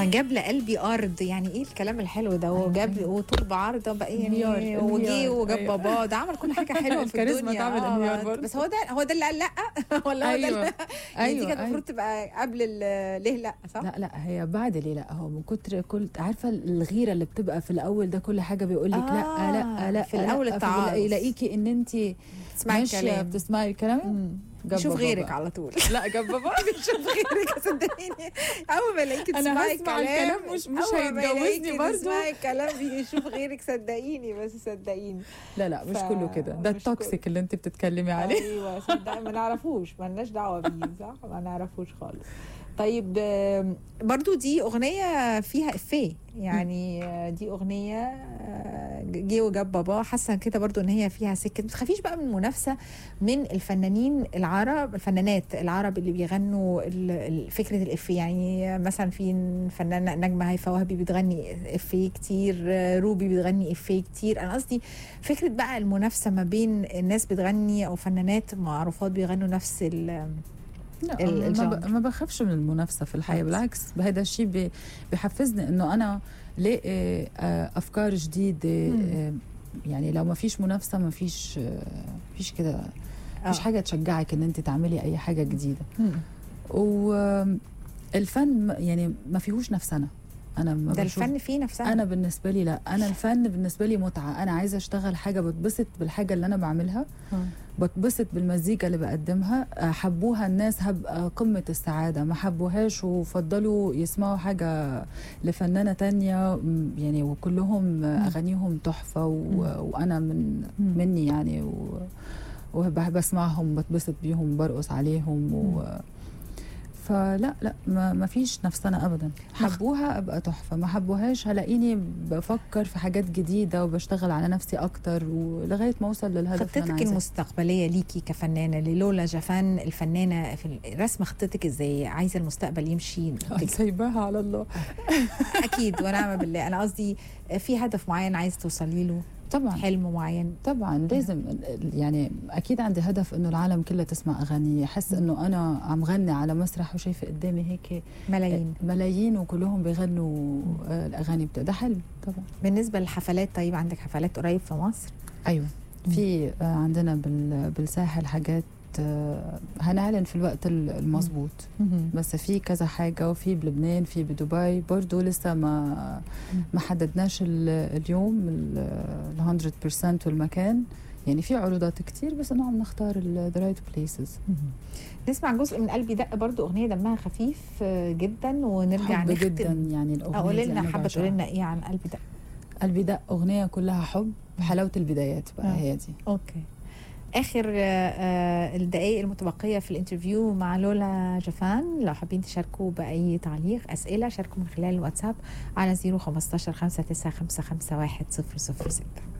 جاب لقلبي ارض يعني ايه الكلام الحلو ده وجاب وطول بعرض بقى انهيار، يعني وجي انهيار، وجاب أيوة. باباه ده عمل كل حاجه حلوه في الكاريزما الدنيا تعمل آه، انهيار برضه. بس هو ده هو ده اللي قال لا ولا هو ده ايوه اللي- يعني دي ايوه كانت أيوة. المفروض تبقى قبل ال- ليه لا صح؟ لا لا هي بعد ليه لا هو من كتر كل عارفه الغيره اللي بتبقى في الاول ده كل حاجه بيقول لك لا آه، لا لا في الأول لا، التعارض. يلاقيكي ان انت تسمعي ماشيه الكلام بتسمعي الكلام مم. جاب شوف بابا غيرك بقى. على طول لا جاب بابا شوف غيرك صدقيني اول ما الاقيكي أنا تسمعي هسمع الكلام الكلام مش- مش أول ما هيتجوزني يلاقيكي برضه. تسمعي الكلام بيشوف غيرك صدقيني بس صدقيني لا لا مش ف- كله كده ده مش التوكسيك اللي انت بتتكلمي عليه ايوه صدق ما نعرفوش ما لناش دعوه بيه صح ما نعرفوش خالص طيب آم، برضو دي اغنيه فيها افيه يعني آه، دي اغنيه آه، جه وجاب بابا حاسه كده برضو ان هي فيها سكه ما تخافيش بقى من المنافسه من الفنانين العرب الفنانات العرب اللي بيغنوا ال- ال- فكره الافيه يعني مثلا في فنانه نجمه هيفاء وهبي بتغني افيه كتير آه، روبي بتغني افيه كتير انا قصدي فكره بقى المنافسه ما بين الناس بتغني او فنانات معروفات بيغنوا نفس ال لا ال- ما, الجانر. ب- ما بخافش من المنافسه في الحياه خالص. بالعكس هذا الشيء بي- بيحفزني انه انا لاقي آه، افكار جديده مم. آه، يعني لو ما فيش منافسه ما فيش آه، فيش كده مفيش آه. حاجه تشجعك ان انت تعملي اي حاجه جديده مم. والفن يعني ما فيهوش نفسنا انا ما ده بشوف- الفن فيه نفسها انا بالنسبه لي لا انا الفن بالنسبه لي متعه انا عايزه اشتغل حاجه بتبسط بالحاجه اللي انا بعملها مم. بتبسط بالمزيكا اللي بقدمها آه، حبوها الناس هبقى قمة السعادة ما حبوهاش وفضلوا يسمعوا حاجة لفنانة تانية م، يعني وكلهم آه، أغانيهم تحفة و- وأنا من مم. مني يعني و- وبحب أسمعهم بتبسط بيهم برقص عليهم و فلا لا ما, ما فيش نفسنا ابدا حبوها ابقى تحفه ما حبوهاش هلاقيني بفكر في حاجات جديده وبشتغل على نفسي اكتر ولغايه ما اوصل للهدف اللي انا خطتك عايزاه المستقبليه ليكي كفنانه للولا جفان الفنانه في رسم خطتك ازاي عايزه المستقبل يمشي سايباها على الله اكيد ونعم بالله انا قصدي في هدف معين عايز توصلي له طبعا حلم معين طبعا لازم يعني اكيد عندي هدف انه العالم كلها تسمع اغاني احس انه انا عم غني على مسرح وشايفه قدامي هيك ملايين ملايين وكلهم بيغنوا آه، الاغاني بتاع ده حلم طبعا بالنسبه للحفلات طيب عندك حفلات قريب في مصر ايوه في آه، عندنا بال- بالساحل حاجات آه، هنعلن في الوقت ال- المظبوط بس في كذا حاجه وفي بلبنان في بدبي برضه لسه ما ما حددناش ال- اليوم ال 100% والمكان يعني في عروضات كتير بس انه عم نختار ذا رايت بليسز نسمع جزء من قلبي دق برضو اغنيه دمها خفيف آه، جدا ونرجع حب نختم جدا يعني الاغنيه قولي دي لنا أنا حابه بعشقها. تقولي لنا ايه عن قلبي دق قلبي دق اغنيه كلها حب حلاوه البدايات بقى آه. هي دي اوكي اخر آه، آه، الدقائق المتبقيه في الانترفيو مع لولا جفان لو حابين تشاركوا باي تعليق اسئله شاركوا من خلال الواتساب على 015 59551 006